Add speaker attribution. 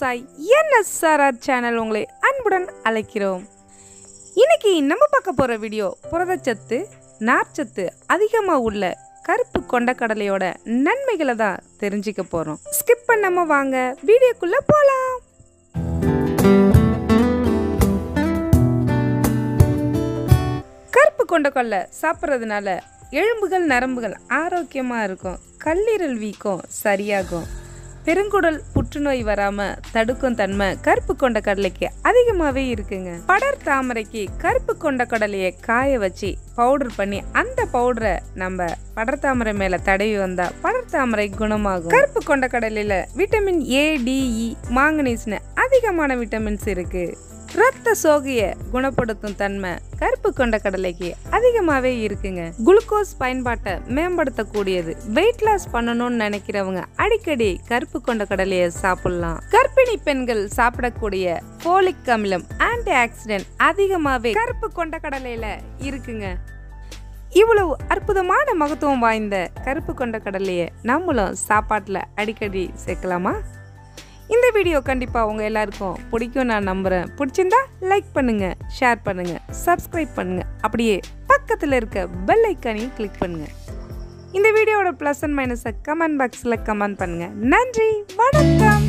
Speaker 1: விவசாய் NSRR channel உங்களை அன்புடன் அழைக்கிறோம் இன்னைக்கு நம்ம பார்க்க போகிற வீடியோ புரதச்சத்து நார்ச்சத்து அதிகமாக உள்ள கருப்பு கொண்டக்கடலையோட நன்மைகளை தான் தெரிஞ்சுக்க போகிறோம் ஸ்கிப் பண்ணாம வாங்க வீடியோக்குள்ளே போகலாம் கருப்பு கொண்டக்கடலை சாப்பிட்றதுனால எலும்புகள் நரம்புகள் ஆரோக்கியமாக இருக்கும் கல்லீரல் வீக்கம் சரியாகும் பெருங்குடல் புற்றுநோய் வராம தடுக்கும் தன்மை கருப்பு கொண்ட கடலைக்கு அதிகமாகவே இருக்குங்க படர் தாமரைக்கு கருப்பு கொண்ட கடலையை காய வச்சு பவுடர் பண்ணி அந்த பவுடரை நம்ம படர் தாமரை மேல தடவி வந்தா படர் தாமரை குணமாகும் கருப்பு கொண்ட கடலையில விட்டமின் ஏ டிஇ மாங்கனீஸ்னு அதிகமான விட்டமின்ஸ் இருக்கு ரத்த சோகையை குணப்படுத்தும் தன்மை கருப்பு கொண்ட கடலைக்கு அதிகமாகவே இருக்குங்க குளுக்கோஸ் பயன்பாட்டை மேம்படுத்தக்கூடியது வெயிட் லாஸ் பண்ணணும்னு நினைக்கிறவங்க அடிக்கடி கருப்பு கொண்ட கடலையை சாப்பிடலாம் கர்ப்பிணி பெண்கள் சாப்பிடக்கூடிய போலிக் அமிலம் ஆன்டி ஆக்சிடென்ட் அதிகமாகவே கருப்பு கொண்ட கடலையில இருக்குங்க இவ்வளவு அற்புதமான மகத்துவம் வாய்ந்த கருப்பு கொண்ட கடலையை நம்மளும் சாப்பாட்டில் அடிக்கடி சேர்க்கலாமா இந்த வீடியோ கண்டிப்பாக உங்கள் எல்லாருக்கும் பிடிக்கும் நான் நம்புகிறேன் பிடிச்சிருந்தா லைக் பண்ணுங்கள் ஷேர் பண்ணுங்கள் சப்ஸ்கிரைப் பண்ணுங்கள் அப்படியே பக்கத்தில் இருக்க பெல் ஐக்கானையும் கிளிக் பண்ணுங்கள் இந்த வீடியோவோட ப்ளஸ் அண்ட் மைனஸை கமெண்ட் பாக்ஸில் கமெண்ட் பண்ணுங்கள் நன்றி வணக்கம்